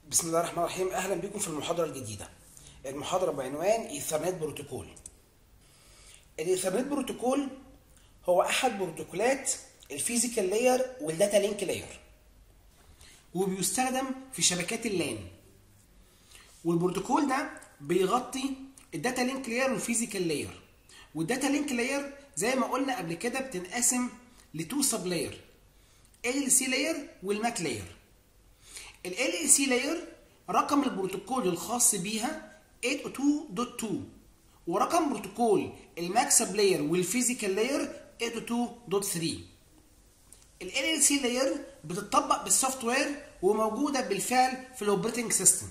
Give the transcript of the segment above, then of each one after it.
بسم الله الرحمن الرحيم اهلا بكم في المحاضره الجديده المحاضره بعنوان ايثرنت بروتوكول الايثرنت بروتوكول هو احد بروتوكولات الفيزيكال لاير والداتا لينك لاير وبيستخدم في شبكات اللان والبروتوكول ده بيغطي الداتا لينك لاير والفيزيكال لاير والداتا لينك لاير زي ما قلنا قبل كده بتنقسم لتو سب لاير ال سي لاير والماك لاير ال LLC لاير رقم البروتوكول الخاص بيها 802.2 ورقم بروتوكول الماكسب لاير والفيزيكال لاير 802.3 ال LLC لاير بتطبق بالسوفت وير وموجوده بالفعل في الاوبريتنج سيستم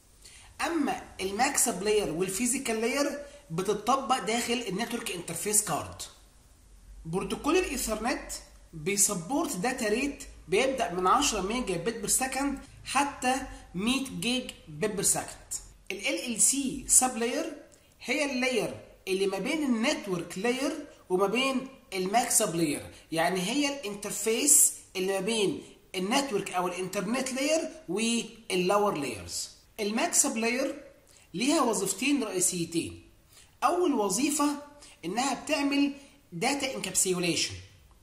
اما الماكسب لاير والفيزيكال لاير بتطبق داخل النتورك انترفيس كارد بروتوكول الايثرنت بيسبورت داتا ريت بيبدا من 10 ميجا بت بير سكند حتى 100 جيج بت بير سكند ال LLC سب لاير هي اللاير اللي ما بين النتورك لاير وما بين الماك سب لاير يعني هي الانترفيس اللي ما بين النتورك او الانترنت لاير واللور لايرز الماك سب لاير ليها وظيفتين رئيسيتين اول وظيفه انها بتعمل داتا انكابسيوليشن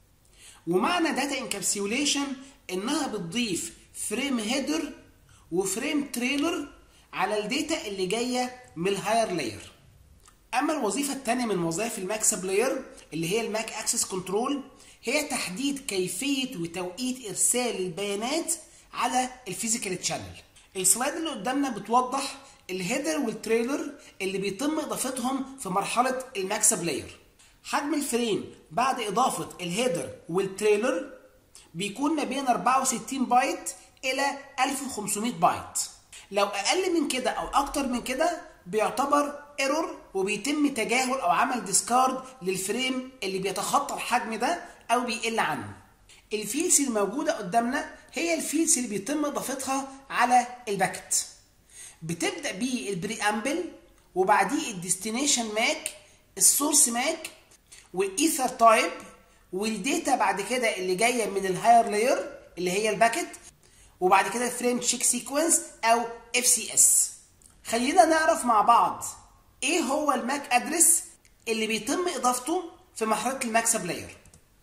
ومعنى داتا انكابسيوليشن انها بتضيف فريم هيدر وفريم تريلر على الداتا اللي جايه من الهاير لاير اما الوظيفه الثانيه من وظائف الماكسب لاير اللي هي الماك اكسس كنترول هي تحديد كيفيه وتوقيت ارسال البيانات على الفيزيكال تشانل السلايد اللي قدامنا بتوضح الهيدر والتريلر اللي بيتم اضافتهم في مرحله الماكسب لاير حجم الفريم بعد اضافه الهيدر والتريلر بيكون ما بين 64 بايت الى 1500 بايت لو اقل من كده او اكتر من كده بيعتبر ايرور وبيتم تجاهل او عمل ديسكارد للفريم اللي بيتخطى الحجم ده او بيقل عنه الفيلز الموجوده قدامنا هي الفيلز اللي بيتم اضافتها على الباكت بتبدا بيه البريامبل وبعديه الديستنيشن ماك السورس ماك والايثر تايب والداتا بعد كده اللي جايه من الهاير لاير اللي هي الباكت وبعد كده الفريم تشيك سيكونس او اف سي اس خلينا نعرف مع بعض ايه هو الماك ادرس اللي بيتم اضافته في مرحله الماكسب لاير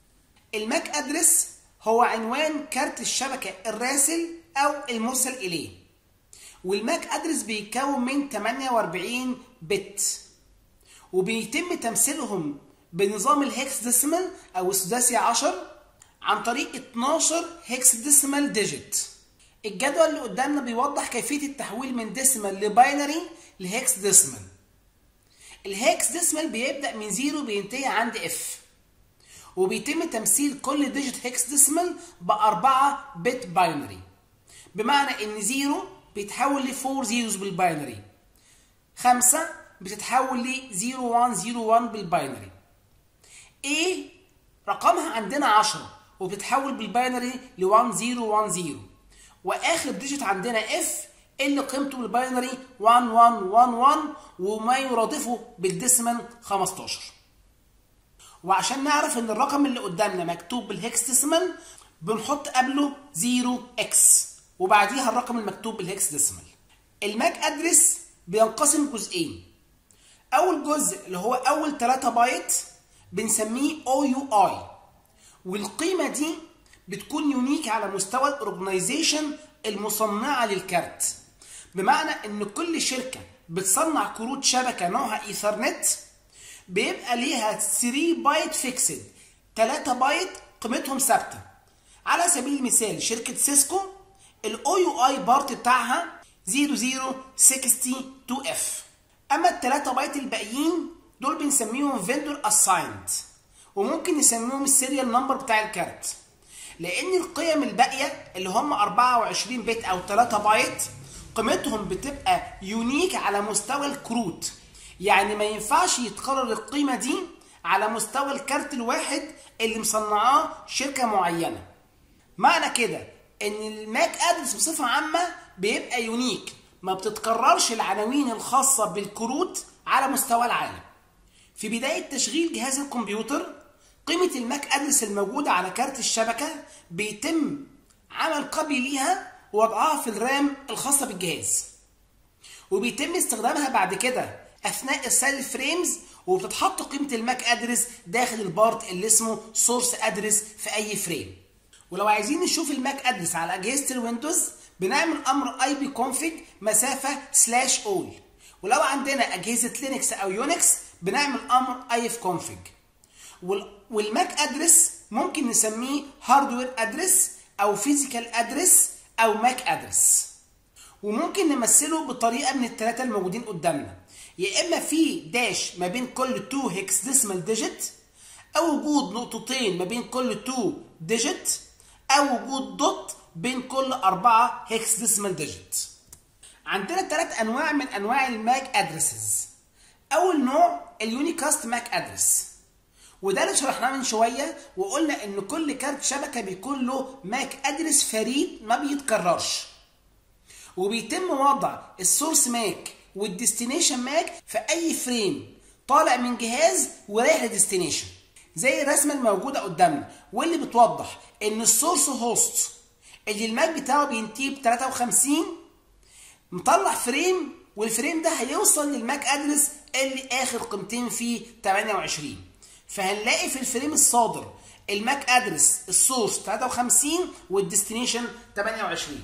الماك ادرس هو عنوان كارت الشبكه الراسل او المرسل اليه والماك ادرس بيتكون من 48 بت وبيتم تمثيلهم بنظام الهكس ديسيمال او السداسي 10 عن طريق 12 هكس ديسيمال ديجيت الجدول اللي قدامنا بيوضح كيفيه التحويل من ديسيمال لباينري لهكس ديسيمال الهكس ديسيمال بيبدا من زيرو بينتهي عند اف وبيتم تمثيل كل ديجيت هكس ديسيمال بأربعة بت باينري بمعنى ان زيرو بيتحول ل 4 زيروز بالباينري خمسة بتتحول ل 0101 بالباينري A رقمها عندنا 10 وبتتحول بالباينري ل 1010 واخر ديجيت عندنا F اللي قيمته بالباينري 1111 وما يرادفه بالديسيمال 15 وعشان نعرف ان الرقم اللي قدامنا مكتوب بالهكس ديسيمال بنحط قبله 0x وبعديها الرقم المكتوب بالهكس ديسيمال الماك ادرس بينقسم جزئين اول جزء اللي هو اول 3 بايت بنسميه او يو اي والقيمه دي بتكون يونيك على مستوى الاورجنايزيشن المصنعه للكارت بمعنى ان كل شركه بتصنع كروت شبكه نوعها ايثرنت بيبقى ليها 3 بايت فيكسد 3 بايت قيمتهم ثابته على سبيل المثال شركه سيسكو الاو يو اي بارت بتاعها 0062 اف اما الثلاثة بايت الباقيين دول بنسميهم فيندور اسايند وممكن نسميهم السيريال نمبر بتاع الكارت لان القيم الباقيه اللي هم 24 بت او 3 بايت قيمتهم بتبقى يونيك على مستوى الكروت يعني ما ينفعش يتكرر القيمه دي على مستوى الكارت الواحد اللي مصنعاه شركه معينه معنى كده ان الماك ادرس بصفه عامه بيبقى يونيك ما بتتكررش العناوين الخاصه بالكروت على مستوى العالم في بدايه تشغيل جهاز الكمبيوتر قيمه الماك ادرس الموجوده على كارت الشبكه بيتم عمل كوبي ليها ووضعها في الرام الخاصه بالجهاز وبيتم استخدامها بعد كده اثناء ارسال الفريمز وبتتحط قيمه الماك ادرس داخل البارت اللي اسمه سورس ادرس في اي فريم ولو عايزين نشوف الماك ادرس على اجهزه الويندوز بنعمل امر اي بي config مسافه سلاش اول ولو عندنا اجهزه لينكس او يونكس بنعمل امر اي في config والماك ادرس ممكن نسميه هاردوير ادرس او فيزيكال ادرس او ماك ادرس وممكن نمثله بطريقه من الثلاثه الموجودين قدامنا يا اما في داش ما بين كل 2 هكس ديسمال ديجيت او وجود نقطتين ما بين كل 2 ديجيت او وجود دوت بين كل 4 هكس ديسمال ديجيت عندنا ثلاث انواع من انواع الماك ادرسز اول نوع اليونيكاست ماك ادرس وده اللي شرحناه من شويه وقلنا ان كل كارت شبكه بيكون له ماك ادرس فريد ما بيتكررش وبيتم وضع السورس ماك والديستنيشن ماك في اي فريم طالع من جهاز ورايح لديستنيشن زي الرسمه الموجوده قدامنا واللي بتوضح ان السورس هوست اللي الماك بتاعه بينتهي ب 53 مطلع فريم والفريم ده هيوصل للماك ادرس اللي اخر قيمتين فيه 28 فهنلاقي في الفريم الصادر الماك ادرس السورس 53 والديستنيشن 28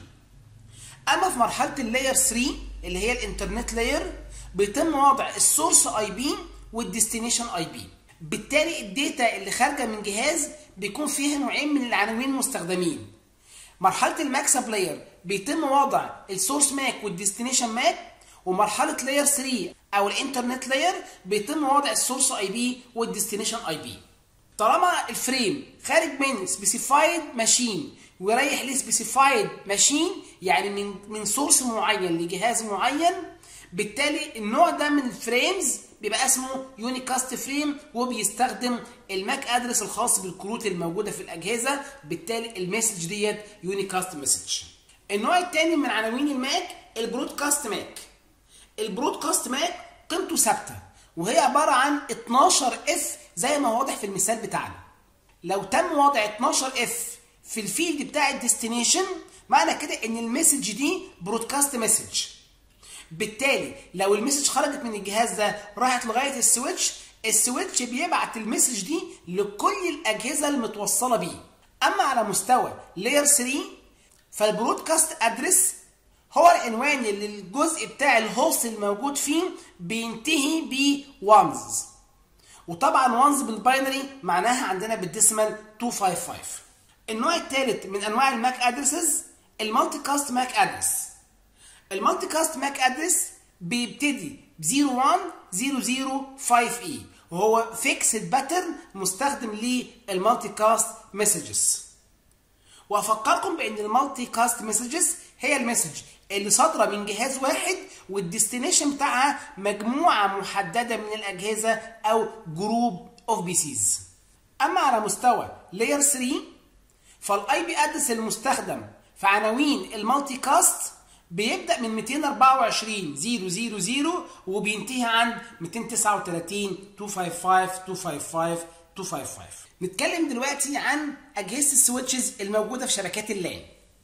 اما في مرحله اللاير 3 اللي هي الانترنت لاير بيتم وضع السورس اي بي والديستنيشن اي بي بالتالي الداتا اللي خارجه من جهاز بيكون فيها نوعين من العناوين المستخدمين مرحله الماك لاير بيتم وضع السورس ماك والديستنيشن ماك ومرحله لاير 3 او الانترنت لاير بيتم وضع السورس اي بي والديستنيشن اي بي طالما الفريم خارج من سبيسيفايد ماشين ورايح لسبيسيفايد ماشين يعني من من سورس معين لجهاز معين بالتالي النوع ده من الفريمز بيبقى اسمه يونيكاست فريم وبيستخدم الماك ادرس الخاص بالكروت الموجوده في الاجهزه بالتالي المسج ديت يونيكاست مسج النوع الثاني من عناوين الماك البرودكاست ماك البرودكاست ماك قيمته ثابته وهي عباره عن 12 اف زي ما واضح في المثال بتاعنا لو تم وضع 12 اف في الفيلد بتاع الديستنيشن معنى كده ان المسج دي برودكاست مسج بالتالي لو المسج خرجت من الجهاز ده راحت لغايه السويتش السويتش بيبعت المسج دي لكل الاجهزه المتوصله بيه اما على مستوى لاير 3 فالبرودكاست ادرس هو العنوان اللي الجزء بتاع الهوست الموجود فيه بينتهي ب وانز وطبعا وانز بالباينري معناها عندنا بالديسمال 255 النوع الثالث من انواع الماك ادرسز المالتي كاست ماك ادرس المالتي كاست ماك ادرس بيبتدي ب 01005 اي وهو فيكسد باترن مستخدم للمالتي كاست مسجز وافكركم بان المالتي كاست مسجز هي المسج اللي صادره من جهاز واحد والديستنيشن بتاعها مجموعه محدده من الاجهزه او جروب اوف بي سيز اما على مستوى لاير 3 فالاي بي ادرس المستخدم في عناوين المالتي كاست بيبدا من 224 000 وبينتهي عند 239 255 255 255 نتكلم دلوقتي عن اجهزه السويتشز الموجوده في شبكات اللان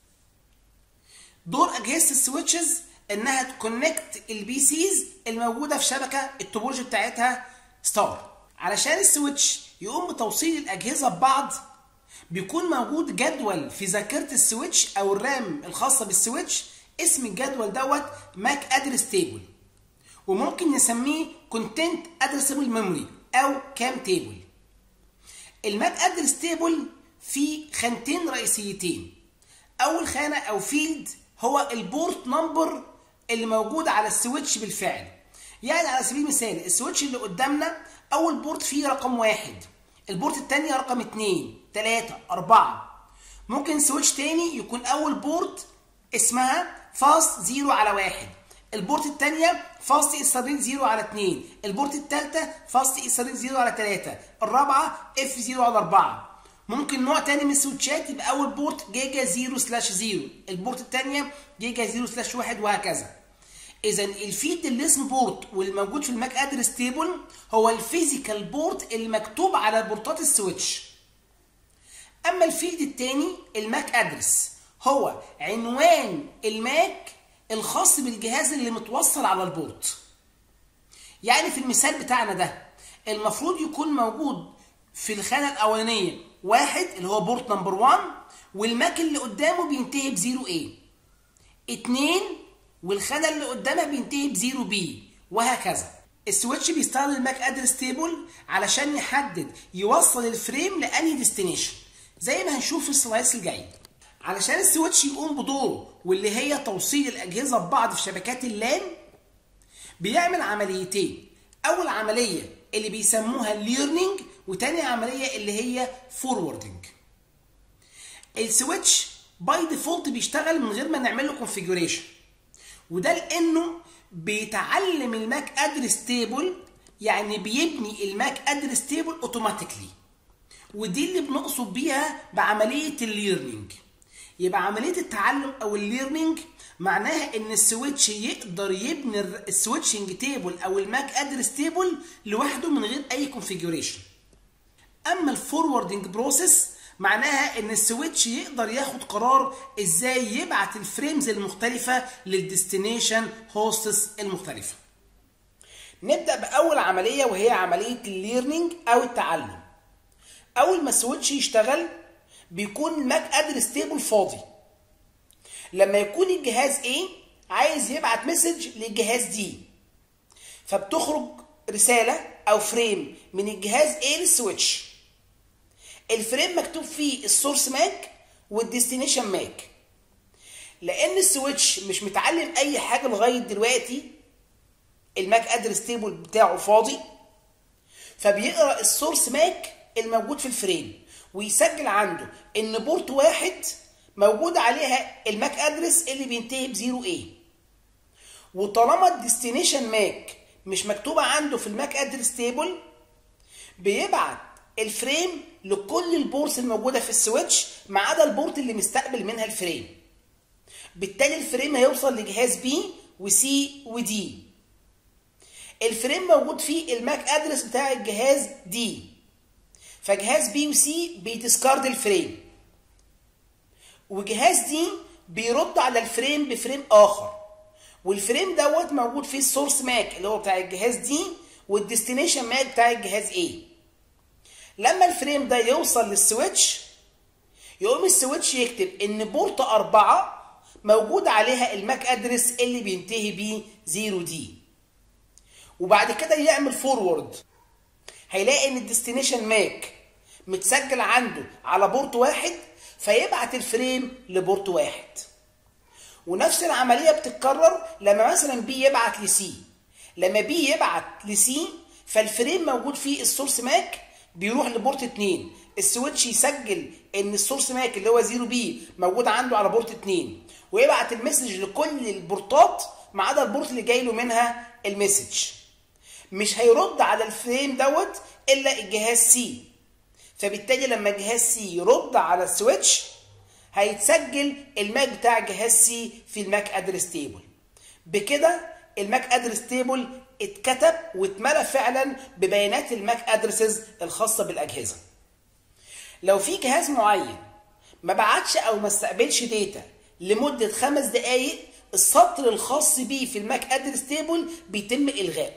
دور اجهزه السويتشز انها تكونكت البي سيز الموجوده في شبكه التوبولوجي بتاعتها ستار علشان السويتش يقوم بتوصيل الاجهزه ببعض بيكون موجود جدول في ذاكره السويتش او الرام الخاصه بالسويتش اسم الجدول دوت ماك ادرس تيبل وممكن نسميه كونتنت ادرسبل ميموري او كام تيبل الماك ادرس تيبل فيه خانتين رئيسيتين اول خانه او فيلد هو البورت نمبر اللي موجود على السويتش بالفعل يعني على سبيل المثال السويتش اللي قدامنا اول بورت فيه رقم واحد البورت الثاني رقم اتنين تلاتة أربعة ممكن سويتش تاني يكون أول بورت اسمها فاست زيرو على واحد البورت الثانية فاست إصابين زيرو على اتنين البورت الثالثة فاست إصابين زيرو على تلاتة الرابعة اف زيرو على أربعة ممكن نوع تاني من السويتشات يبقى أول بورت جيجا زيرو سلاش زيرو البورت الثانية جيجا زيرو سلاش واحد وهكذا اذا الفيد اللي اسمه بورت واللي موجود في الماك ادرس تيبل هو الفيزيكال بورت اللي مكتوب على بورتات السويتش اما الفيلد الثاني الماك ادرس هو عنوان الماك الخاص بالجهاز اللي متوصل على البورت يعني في المثال بتاعنا ده المفروض يكون موجود في الخانة الأولانية واحد اللي هو بورت نمبر 1 والماك اللي قدامه بينتهي ب 0 A اتنين والخانة اللي قدامها بينتهي ب 0 B وهكذا السويتش بيستخدم الماك ادرس تيبل علشان يحدد يوصل الفريم لأنهي ديستنيشن زي ما هنشوف في السلايس الجاي علشان السويتش يقوم بدوره واللي هي توصيل الأجهزة ببعض في شبكات اللان بيعمل عمليتين أول عملية اللي بيسموها ليرنينج وتاني عملية اللي هي فوروردنج السويتش باي ديفولت بيشتغل من غير ما نعمل له كونفيجريشن وده لانه بيتعلم الماك ادرس تيبل يعني بيبني الماك ادرس تيبل اوتوماتيكلي ودي اللي بنقصد بيها بعمليه الليرنينج يبقى عمليه التعلم او الليرنينج معناها ان السويتش يقدر يبني السويتشنج تيبل او الماك ادرس تيبل لوحده من غير اي كونفيجريشن اما الفوروردنج بروسيس معناها ان السويتش يقدر ياخد قرار ازاي يبعت الفريمز المختلفة للديستنيشن هوستس المختلفة نبدأ بأول عملية وهي عملية الليرنينج أو التعلم أول ما السويتش يشتغل بيكون الماك ادرس تيبل فاضي لما يكون الجهاز A عايز يبعت مسج للجهاز D فبتخرج رسالة أو فريم من الجهاز A للسويتش الفريم مكتوب فيه السورس ماك والديستنيشن ماك لان السويتش مش متعلم اي حاجه لغايه دلوقتي الماك ادرس تيبل بتاعه فاضي فبيقرا السورس ماك الموجود في الفريم ويسجل عنده ان بورت واحد موجود عليها الماك ادرس اللي بينتهي ب 0 A وطالما الديستنيشن ماك مش مكتوبه عنده في الماك ادرس تيبل بيبعت الفريم لكل البورس الموجودة في السويتش ما عدا البورت اللي مستقبل منها الفريم بالتالي الفريم هيوصل لجهاز بي وسي ودي الفريم موجود فيه الماك ادرس بتاع الجهاز دي فجهاز بي وسي بيديسكارد الفريم وجهاز دي بيرد على الفريم بفريم اخر والفريم دوت موجود فيه السورس ماك اللي هو بتاع الجهاز دي والديستنيشن ماك بتاع الجهاز A لما الفريم ده يوصل للسويتش يقوم السويتش يكتب ان بورت أربعة موجود عليها الماك ادرس اللي بينتهي بيه 0 دي وبعد كده يعمل فورورد هيلاقي ان الديستنيشن ماك متسجل عنده على بورت واحد فيبعت الفريم لبورت واحد ونفس العملية بتتكرر لما مثلا بي يبعت لسي لما بي يبعت لسي فالفريم موجود فيه السورس ماك بيروح لبورت 2 السويتش يسجل ان السورس ماك اللي هو 0 بي موجود عنده على بورت 2 ويبعت المسج لكل البورتات ما عدا البورت اللي جاي له منها المسج مش هيرد على الفريم دوت الا الجهاز سي فبالتالي لما الجهاز سي يرد على السويتش هيتسجل الماك بتاع جهاز سي في الماك ادرس تيبل بكده الماك ادرس تيبل اتكتب واتملى فعلا ببيانات الماك ادرسز الخاصه بالاجهزه لو في جهاز معين ما بعتش او ما استقبلش داتا لمده خمس دقائق السطر الخاص بيه في الماك ادرس تيبل بيتم الغائه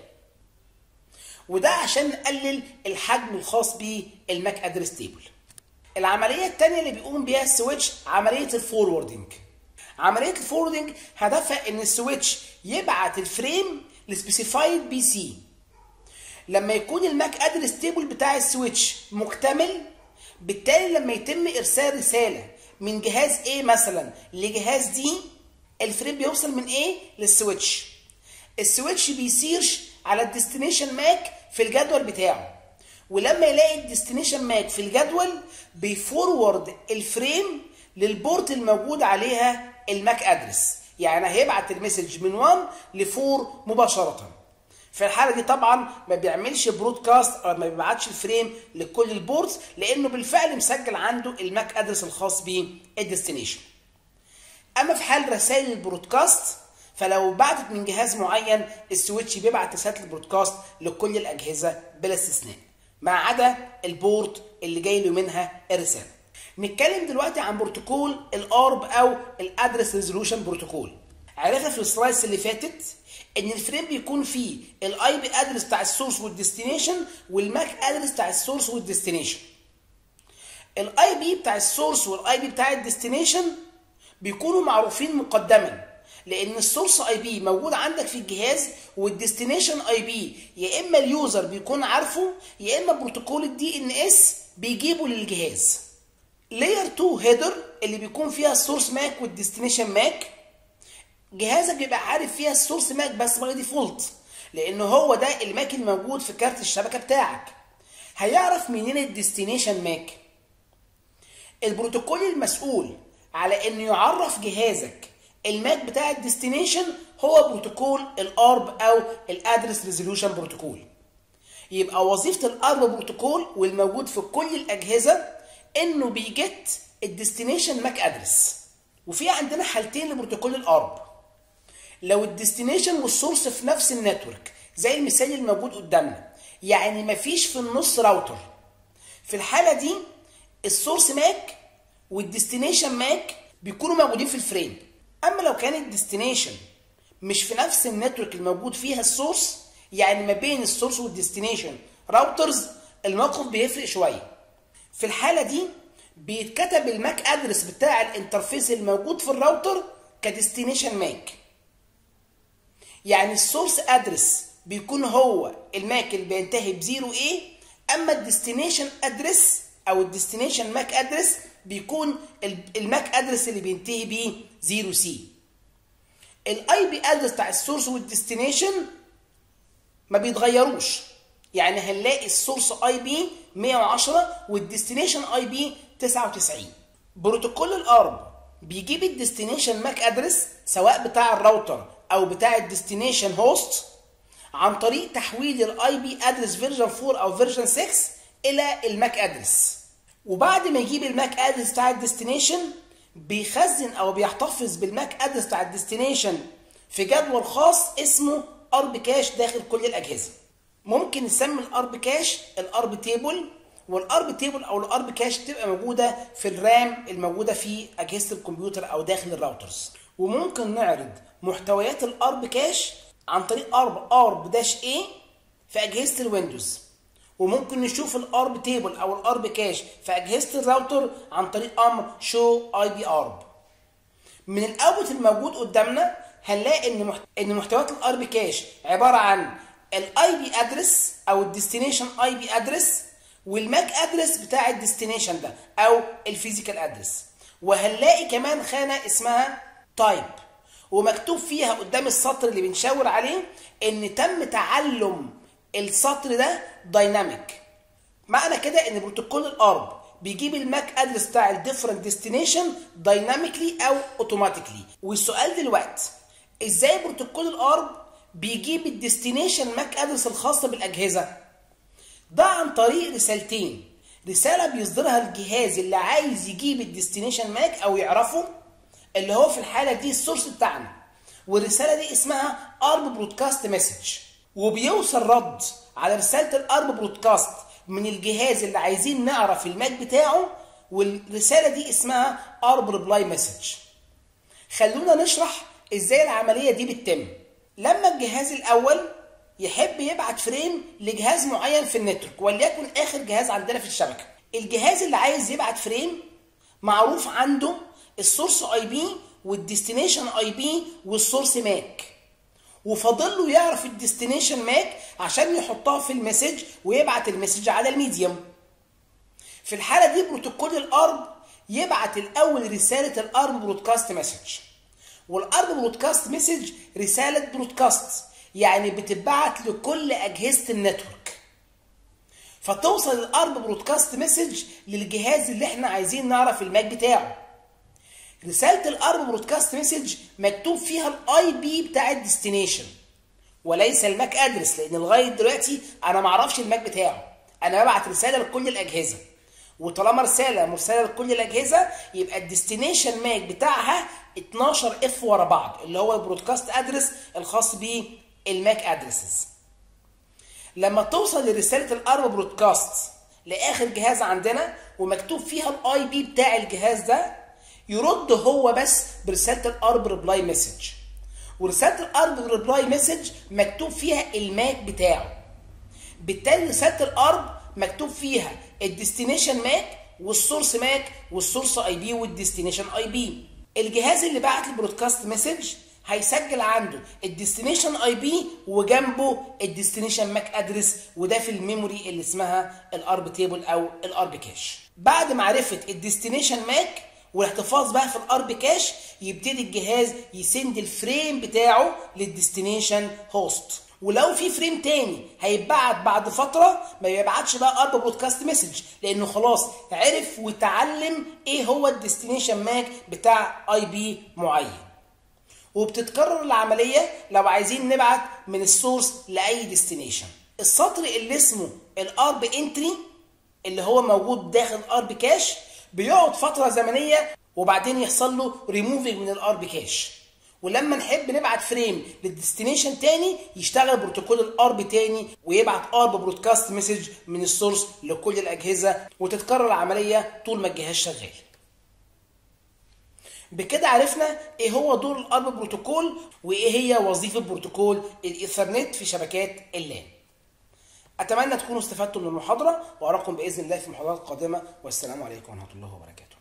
وده عشان نقلل الحجم الخاص بالماك ادرس تيبل العمليه الثانيه اللي بيقوم بيها السويتش عمليه الفوروردنج عمليه الفوروردنج هدفها ان السويتش يبعت الفريم لسبيسيفايد بي سي لما يكون الماك ادرس تيبل بتاع السويتش مكتمل بالتالي لما يتم ارسال رساله من جهاز A مثلا لجهاز D الفريم بيوصل من A للسويتش السويتش بيسيرش على الديستنيشن ماك في الجدول بتاعه ولما يلاقي الديستنيشن ماك في الجدول بيفورورد الفريم للبورت الموجود عليها الماك ادرس يعني هيبعت المسج من 1 ل 4 مباشره في الحاله دي طبعا ما بيعملش برودكاست او ما بيبعتش الفريم لكل البورتس لانه بالفعل مسجل عنده الماك ادرس الخاص بالديستنيشن اما في حال رسائل البرودكاست فلو بعتت من جهاز معين السويتش بيبعت رساله البرودكاست لكل الاجهزه بلا استثناء ما عدا البورت اللي جاي له منها الرساله نتكلم دلوقتي عن بروتوكول الارب او الادرس ريزولوشن بروتوكول عرفنا في السلايدز اللي فاتت ان الفريم بيكون فيه الاي بي ادرس بتاع السورس والديستنيشن والماك ادرس بتاع السورس والديستنيشن الاي بي بتاع السورس والاي بي بتاع الديستنيشن بيكونوا معروفين مقدما لان السورس اي بي موجود عندك في الجهاز والديستنيشن اي بي يا اما اليوزر بيكون عارفه يا اما بروتوكول الدي ان اس بيجيبه للجهاز لاير 2 هيدر اللي بيكون فيها السورس ماك والديستنيشن ماك جهازك بيبقى عارف فيها السورس ماك بس باي ديفولت لان هو ده الماك الموجود في كارت الشبكه بتاعك هيعرف منين الديستنيشن ماك البروتوكول المسؤول على انه يعرف جهازك الماك بتاع الديستنيشن هو بروتوكول الارب او الادرس ريزولوشن بروتوكول يبقى وظيفه الارب بروتوكول والموجود في كل الاجهزه انه بيجت الديستنيشن ماك ادرس وفي عندنا حالتين لبروتوكول الارب لو الديستنيشن والسورس في نفس النتورك زي المثال الموجود قدامنا يعني مفيش في النص راوتر في الحاله دي السورس ماك والديستنيشن ماك بيكونوا موجودين في الفريم اما لو كان الديستنيشن مش في نفس النتورك الموجود فيها السورس يعني ما بين السورس والديستنيشن راوترز الموقف بيفرق شويه في الحاله دي بيتكتب الماك ادرس بتاع الانترفيس الموجود في الراوتر كديستنيشن ماك يعني السورس ادرس بيكون هو الماك اللي بينتهي ب 0 a اما الديستنيشن ادرس او الديستنيشن ماك ادرس بيكون الماك ادرس اللي بينتهي ب 0 سي الاي بي ادرس بتاع السورس والديستنيشن ما بيتغيروش يعني هنلاقي السورس اي بي 110 والديستنيشن اي بي 99 بروتوكول الارب بيجيب الديستنيشن ماك ادرس سواء بتاع الراوتر او بتاع الديستنيشن هوست عن طريق تحويل الاي بي ادرس فيرجن 4 او فيرجن 6 الى الماك ادرس وبعد ما يجيب الماك ادرس بتاع الديستنيشن بيخزن او بيحتفظ بالماك ادرس بتاع الديستنيشن في جدول خاص اسمه ارب كاش داخل كل الاجهزه ممكن نسمي الارب كاش الارب تيبل والارب تيبل او الارب كاش تبقى موجوده في الرام الموجوده في اجهزه الكمبيوتر او داخل الراوترز وممكن نعرض محتويات الارب كاش عن طريق ارب ارب داش اي في اجهزه الويندوز وممكن نشوف الارب تيبل او الارب كاش في اجهزه الراوتر عن طريق امر شو اي بي ارب من الاوت الموجود قدامنا هنلاقي ان محت... ان محتويات الارب كاش عباره عن الاي بي ادرس او الديستنيشن اي بي ادرس والماك ادرس بتاع الديستنيشن ده او الفيزيكال ادرس وهنلاقي كمان خانه اسمها تايب ومكتوب فيها قدام السطر اللي بنشاور عليه ان تم تعلم السطر ده دايناميك معنى كده ان بروتوكول الارب بيجيب الماك ادرس بتاع الديفرنت ديستنيشن دايناميكلي او اوتوماتيكلي والسؤال دلوقتي ازاي بروتوكول الارب بيجيب الديستنيشن ماك ادرس الخاصه بالاجهزه ده عن طريق رسالتين رساله بيصدرها الجهاز اللي عايز يجيب الديستنيشن ماك او يعرفه اللي هو في الحاله دي السورس بتاعنا والرساله دي اسمها ارب برودكاست مسج وبيوصل رد على رساله الارب برودكاست من الجهاز اللي عايزين نعرف الماك بتاعه والرساله دي اسمها ارب ريبلاي مسج خلونا نشرح ازاي العمليه دي بتتم لما الجهاز الاول يحب يبعت فريم لجهاز معين في النتورك وليكن اخر جهاز عندنا في الشبكه الجهاز اللي عايز يبعت فريم معروف عنده السورس اي بي والديستنيشن اي بي والسورس ماك وفاضل له يعرف الديستنيشن ماك عشان يحطها في المسج ويبعت المسج على الميديوم في الحاله دي بروتوكول الارب يبعت الاول رساله الارب برودكاست مسج والارب برودكاست مسج رساله برودكاست يعني بتتبعت لكل اجهزه النتورك فتوصل الارب برودكاست مسج للجهاز اللي احنا عايزين نعرف الماك بتاعه رساله الارب برودكاست مسج مكتوب فيها الاي بي بتاع الديستنيشن وليس الماك ادرس لان لغايه دلوقتي انا ما اعرفش الماك بتاعه انا ببعت رساله لكل الاجهزه وطالما رساله مرسله لكل الاجهزه يبقى الديستنيشن ماك بتاعها 12 اف ورا بعض اللي هو البرودكاست ادرس الخاص بالماك ادرسز لما توصل لرساله الارب برودكاست لاخر جهاز عندنا ومكتوب فيها الاي بي بتاع الجهاز ده يرد هو بس برساله الارب ريبلاي مسج ورساله الارب ريبلاي مسج مكتوب فيها الماك بتاعه بالتالي رساله الارب مكتوب فيها الديستنيشن ماك والسورس ماك والسورس اي بي والديستنيشن اي بي الجهاز اللي بعت البرودكاست مسج هيسجل عنده الديستنيشن اي بي وجنبه الديستنيشن ماك ادرس وده في الميموري اللي اسمها الارب تيبل او الارب كاش بعد معرفه الديستنيشن ماك والاحتفاظ بقى في الارب كاش يبتدي الجهاز يسند الفريم بتاعه للديستنيشن هوست ولو في فريم تاني هيتبعت بعد فتره ما يبعتش بقى ارب برودكاست مسج لانه خلاص عرف وتعلم ايه هو الديستنيشن ماك بتاع اي بي معين وبتتكرر العمليه لو عايزين نبعت من السورس لاي ديستنيشن السطر اللي اسمه الارب انتري اللي هو موجود داخل الارب كاش بيقعد فتره زمنيه وبعدين يحصل له ريموفنج من الارب كاش ولما نحب نبعت فريم للديستنيشن تاني يشتغل بروتوكول الارب تاني ويبعت ارب برودكاست مسج من السورس لكل الاجهزه وتتكرر العمليه طول ما الجهاز شغال بكده عرفنا ايه هو دور الارب بروتوكول وايه هي وظيفه بروتوكول الايثرنت في شبكات اللان اتمنى تكونوا استفدتوا من المحاضره واراكم باذن الله في محاضرات قادمه والسلام عليكم ورحمه الله وبركاته